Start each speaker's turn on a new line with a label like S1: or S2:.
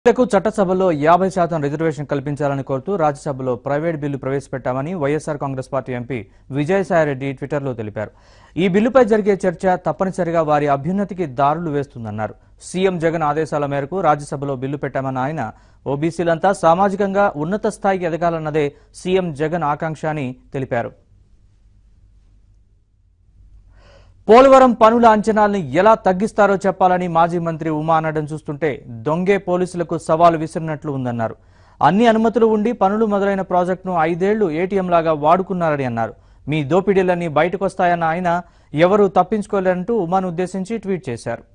S1: లకు చట్టసభలో యాభై శాతం రిజర్వేషన్ కల్పించాలని కోరుతూ రాజ్యసభలో ప్రైవేట్ బిల్లు ప్రవేశపెట్టామని YSR Congress party MP Vijayasai Reddy ట్విట్టర్లో తెలిపారు ఈ బిల్లుపై జరిగే చర్చ తప్పనిసరిగా వారి అభ్యున్నతికి దారులు వేస్తుందన్నారు సీఎం జగన్ ఆదేశాల మేరకు రాజ్యసభలో బిల్లు పెట్టామన్న ఆయన ఓబీసీలంతా సామాజికంగా ఉన్నత స్థాయికి ఎదగాలన్నదే సీఎం జగన్ ఆకాంక్ష అని తెలిపారు పోలవరం పనుల అంచనాల్ని ఎలా తగ్గిస్తారో చెప్పాలని మాజీ మంత్రి ఉమా అనడం చూస్తుంటే దొంగే పోలీసులకు సవాలు విసిరినట్లు ఉందన్నారు అన్ని అనుమతులు ఉండి పనులు మొదలైన ప్రాజెక్టును ఐదేళ్లు ఏటీఎం లాగా వాడుకున్నారని అన్నారు మీ దోపిడీలన్నీ బయటకొస్తాయన్న ఆయన ఎవరూ తప్పించుకోలేరంటూ ఉమాను ఉద్దేశించి ట్వీట్ చేశారు